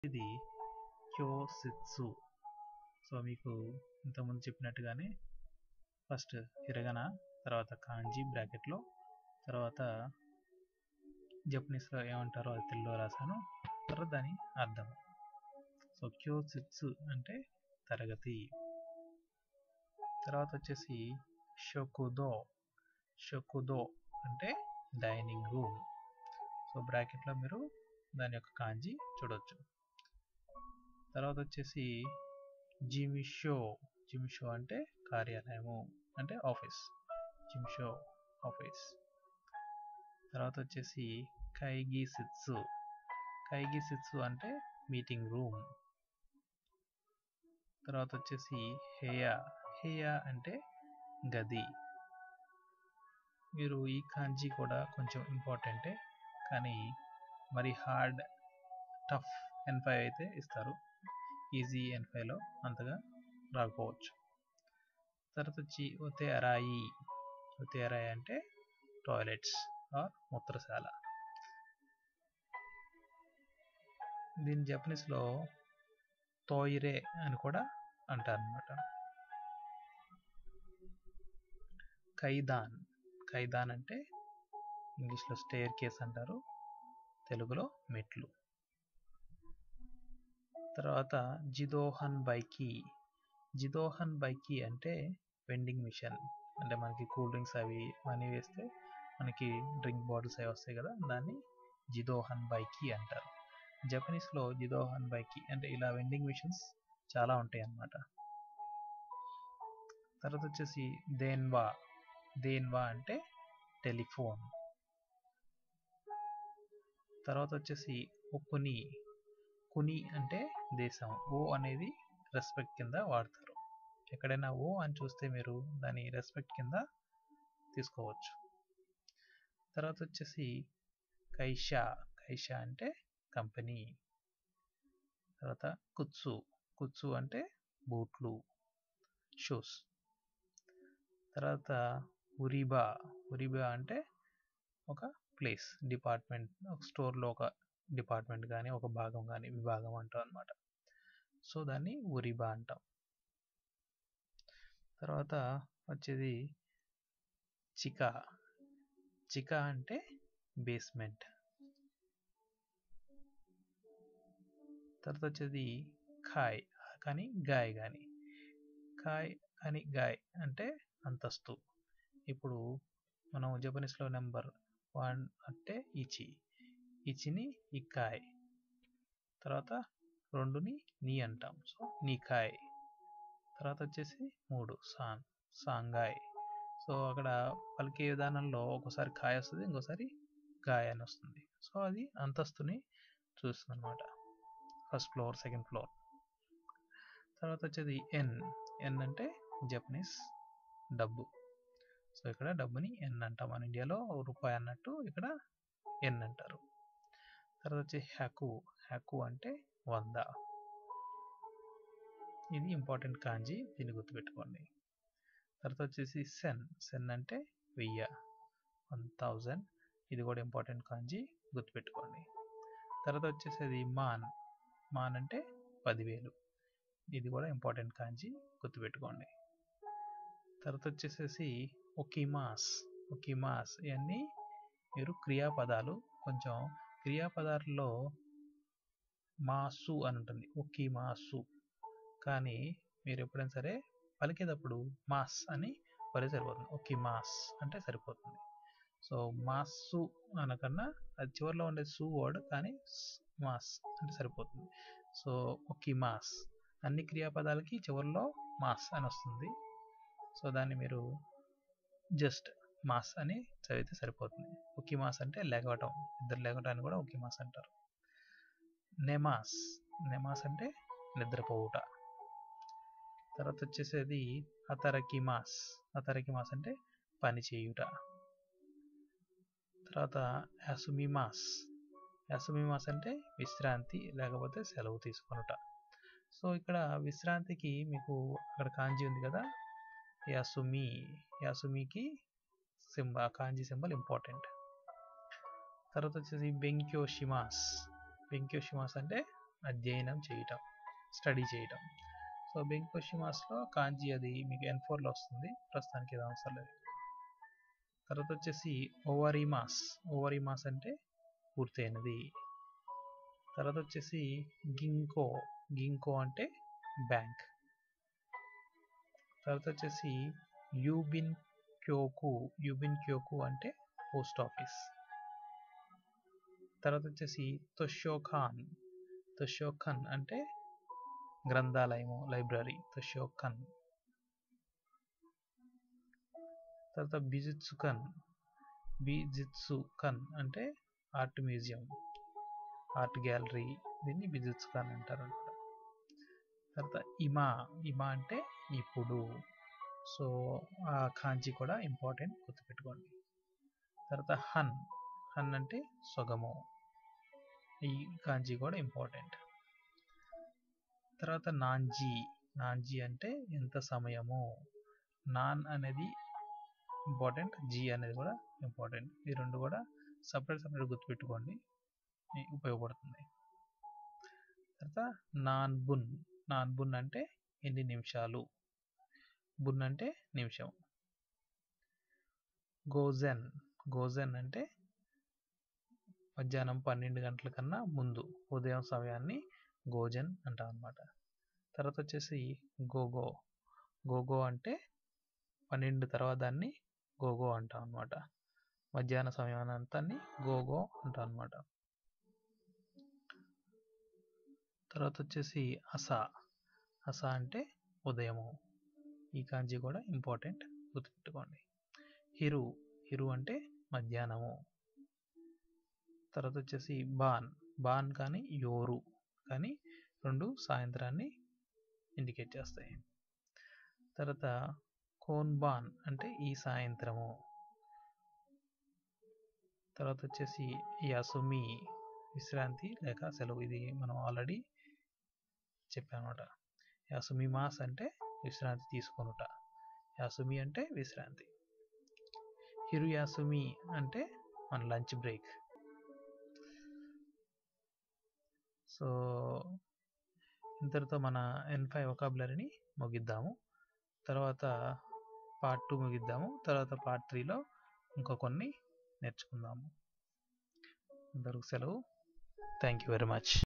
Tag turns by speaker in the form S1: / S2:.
S1: ఇది క్యోసిత్సు సో మీకు ఇంతకుముందు చెప్పినట్టుగానే ఫస్ట్ హిరగన తర్వాత కాంజీ బ్రాకెట్లో తర్వాత జపనీస్లో ఏమంటారో అది తెలుగులో రాశాను తర్వాత దాని అర్థం సో క్యోసిత్సు అంటే తరగతి తర్వాత వచ్చేసి షొకుదో షొకుదో అంటే డైనింగ్ రూమ్ సో బ్రాకెట్లో మీరు దాని యొక్క కాంజీ చూడవచ్చు తర్వాత వచ్చేసి జిమిషో జిమిషో అంటే కార్యాలయము అంటే ఆఫీస్ జిమిషో ఆఫీస్ తర్వాత వచ్చేసి కైగి సిత్సు కైగి సిత్సు అంటే మీటింగ్ రూమ్ తర్వాత వచ్చేసి హేయా హేయా అంటే గది మీరు ఈ కాంజీ కూడా కొంచెం ఇంపార్టెంటే కానీ మరి హార్డ్ టఫ్ ఎన్ ఫైవ్ అయితే ఇస్తారు ఈజీ ఎన్ ఫైవ్లో అంతగా రాకపోవచ్చు తర్వాత వచ్చి ఒతే అరాయి ఒతే అరాయి అంటే టాయిలెట్స్ ఆర్ మూత్రశాల దీని జపనీస్లో తోయిరే అని కూడా అంటారనమాట కైదాన్ కైదాన్ అంటే ఇంగ్లీష్లో స్టేర్ కేస్ అంటారు తెలుగులో మెట్లు తర్వాత జిదోహన్ బైకి జిదోహన్ బైకి అంటే వెండింగ్ మిషన్ అంటే మనకి కూల్ డ్రింక్స్ అవి మనీ వేస్తే మనకి డ్రింక్ బాటిల్స్ అవి వస్తాయి కదా దాన్ని జిదోహన్ బైకి అంటారు జపనీస్లో జిదోహన్ బైకి అంటే ఇలా వెండింగ్ మిషన్స్ చాలా ఉంటాయి అన్నమాట తర్వాత వచ్చేసి దేన్వా దేన్వా అంటే టెలిఫోన్ తర్వాత వచ్చేసి కుని కుని అంటే దేశం ఓ అనేది రెస్పెక్ట్ కింద వాడతారు ఎక్కడైనా ఓ అని చూస్తే మీరు దాని రెస్పెక్ట్ కింద తీసుకోవచ్చు తర్వాత వచ్చేసి కైషా కైషా అంటే కంపెనీ తర్వాత కుత్సు కుత్సు అంటే బూట్లు షూస్ తర్వాత ఉరిబా ఉరిబా అంటే ఒక ప్లేస్ డిపార్ట్మెంట్ ఒక స్టోర్లో ఒక డిపార్ట్మెంట్ కానీ ఒక భాగం కానీ విభాగం అంటాం అనమాట సో దాన్ని ఉరిబా అంటాం తర్వాత వచ్చేది చికా చికా అంటే బేస్మెంట్ తర్వాత వచ్చేది ఖాయ్ కానీ గాయ్ కానీ ఖాయ్ అని గాయ్ అంటే అంతస్తు ఇప్పుడు మనం జపనీస్లో నెంబర్ వన్ అంటే ఇచి ఇచిని ఇకాయ్ తర్వాత రెండుని నీ అంటాం సో నీకాయ్ తర్వాత వచ్చేసి మూడు సాన్ సాంగాయ్ సో అక్కడ పలికే విధానంలో ఒకసారి కాయ వస్తుంది ఇంకోసారి గాయ అని వస్తుంది సో అది అంతస్తుని చూస్తుంది అనమాట ఫస్ట్ ఫ్లోర్ సెకండ్ ఫ్లోర్ తర్వాత వచ్చేది ఎన్ ఎన్ అంటే జపనీస్ డబ్బు సో ఇక్కడ డబ్బుని ఎన్ అంటాం మన ఇండియాలో రూపాయి అన్నట్టు ఇక్కడ ఎన్ అంటారు తర్వాత వచ్చి హ్యాకు హ్యాకు అంటే వంద ఇది ఇంపార్టెంట్ కాంజీ దీన్ని గుర్తుపెట్టుకోండి తర్వాత వచ్చేసి సెన్ సెన్ అంటే వెయ్యి వన్ థౌజండ్ ఇది కూడా ఇంపార్టెంట్ కాంజీ గుర్తుపెట్టుకోండి తర్వాత వచ్చేసేది మాన్ మాన్ అంటే పదివేలు ఇది కూడా ఇంపార్టెంట్ కాంజీ గుర్తుపెట్టుకోండి తర్వాత వచ్చేసేసి ఒకిమాస్ ఒకిమాస్ ఇవన్నీ మీరు క్రియాపదాలు కొంచెం క్రియాపదాలలో మాసు అని ఉంటుంది ఒకి మాసు కానీ మీరు ఎప్పుడైనా సరే పలికేటప్పుడు మాస్ అని పలి సరిపోతుంది ఒకి మాస్ అంటే సరిపోతుంది సో మాస్సు అనకన్నా అది చివరిలో ఉండే సు వర్డ్ కానీ మాస్ అంటే సరిపోతుంది సో ఒకి మాస్ అన్ని క్రియాపదాలకి చివరిలో మాస్ అని వస్తుంది సో దాన్ని మీరు జస్ట్ మాస్ అని చదివితే సరిపోతుంది ఒకి మాస్ అంటే లెగవటం ఇద్దరు లెగవటాన్ని కూడా ఒకి మాస్ అంటారు నెమాస్ నెమాస్ అంటే నిద్రపోవుట తర్వాత వచ్చేసేది అతరకి మాస్ అతరకి మాస్ అంటే పని చేయుట తర్వాత యాసుమిమాస్ యాసుమిమాస్ అంటే విశ్రాంతి లేకపోతే సెలవు తీసుకొనుట సో ఇక్కడ విశ్రాంతికి మీకు అక్కడ కాంజీ ఉంది కదా యాసుమి యాసుమికి సింబల్ కాంజీ సింబల్ ఇంపార్టెంట్ తర్వాత వచ్చేసి బెంక్యోషిమాస్ బెంక్యోషిమాస్ అంటే అధ్యయనం చేయటం స్టడీ చేయటం సో బిగ్ క్వశ్చన్ మార్క్స్లో కాంజీ అది మీకు ఎన్ ఫోర్లో వస్తుంది ప్రస్తుతానికి ఇది అవసరం లేదు తర్వాత వచ్చేసి ఓవరీమాస్ ఓవరీమాస్ అంటే పూర్తయినది తర్వాత వచ్చేసి గింకో గింకో అంటే బ్యాంక్ తర్వాత వచ్చేసి యూబిన్ క్యోకు యూబిన్ క్యోకు అంటే పోస్ట్ ఆఫీస్ తర్వాత వచ్చేసి తొషోఖాన్ తొషోఖన్ అంటే గ్రంథాలయము లైబ్రరీ తొషోఖన్ తర్వాత బిజిత్సుకన్ బిజిత్సుకన్ అంటే ఆర్ట్ మ్యూజియం ఆర్ట్ గ్యాలరీ దీన్ని బిజిత్సుకన్ అంటారు అనమాట తర్వాత ఇమా ఇమా అంటే ఇప్పుడు సో ఆ కాంచి కూడా ఇంపార్టెంట్ గుర్తుపెట్టుకోండి తర్వాత హన్ హన్ అంటే సొగము ఈ కాంచి కూడా ఇంపార్టెంట్ తర్వాత నాంజీ నాంజీ అంటే ఎంత సమయము నాన్ అనేది ఇంపార్టెంట్ జీ అనేది కూడా ఇంపార్టెంట్ ఈ రెండు కూడా సపరేట్ సపరేట్ గుర్తుపెట్టుకోండి ఉపయోగపడుతుంది తర్వాత నాన్ బున్ నాన్ బున్ అంటే ఎన్ని నిమిషాలు బున్ అంటే నిమిషం గోజెన్ గోజెన్ అంటే మధ్యాహ్నం పన్నెండు గంటల కన్నా ముందు ఉదయం సమయాన్ని గోజన్ అంటాం అనమాట తర్వాత వచ్చేసి గోగో గోగో అంటే పన్నెండు తర్వాత దాన్ని గోగో అంటాం అనమాట మధ్యాహ్న సమయాన్ని గోగో అంటాం అనమాట తర్వాత వచ్చేసి అసా అసా అంటే ఉదయము ఈ కాంజీ కూడా ఇంపార్టెంట్ గుర్తుపెట్టుకోండి హిరు హిరు అంటే మధ్యాహ్నము తర్వాత వచ్చేసి బాన్ బాన్ కానీ యోరు కానీ రెండు సాయంత్రాన్ని ఇండికేట్ చేస్తాయి తర్వాత కోన్ బాన్ అంటే ఈ సాయంత్రము తర్వాత వచ్చేసి యాసుమి విశ్రాంతి లేక సెలవు ఇది మనం ఆల్రెడీ చెప్పామన్నమాట యాసుమి మాస్ అంటే విశ్రాంతి తీసుకొనుట యాసుమి అంటే విశ్రాంతి హిరు యాసుమి అంటే మన లంచ్ బ్రేక్ సో ఇంతటితో మన ఎన్ ఫైవ్ ఒకాబులరీని ముగిద్దాము తర్వాత పార్ట్ టూ ముగిద్దాము తర్వాత పార్ట్ త్రీలో ఇంకా కొన్ని నేర్చుకుందాము అందరికి సెలవు థ్యాంక్ యూ వెరీ మచ్